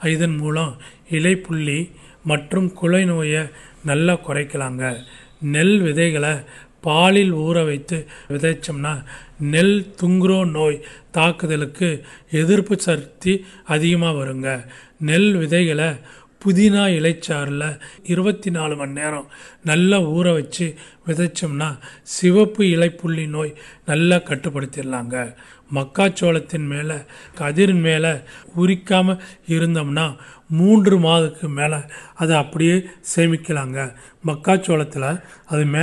இதன் மூலம் இலைப்புள்ளி மற்றும் குலை நோயை நல்லா குறைக்கலாங்க நெல் விதைகளை பாலில் ஊற வைத்து விதைச்சோம்னா நெல் துங்குரோ நோய் தாக்குதலுக்கு எதிர்ப்பு சக்தி அதிகமாக வருங்க நெல் விதைகளை புதினா இலைச்சாறில் இருபத்தி நாலு மணி நேரம் நல்லா ஊற வச்சு விதைச்சோம்னா சிவப்பு இலைப்புள்ளி நோய் நல்லா கட்டுப்படுத்திடலாங்க மக்காச்சோளத்தின் மேலே கதிரின் மேலே உரிக்காமல் இருந்தோம்னா மூன்று மாதத்துக்கு மேலே அதை அப்படியே சேமிக்கலாங்க மக்காச்சோளத்தில் அது மே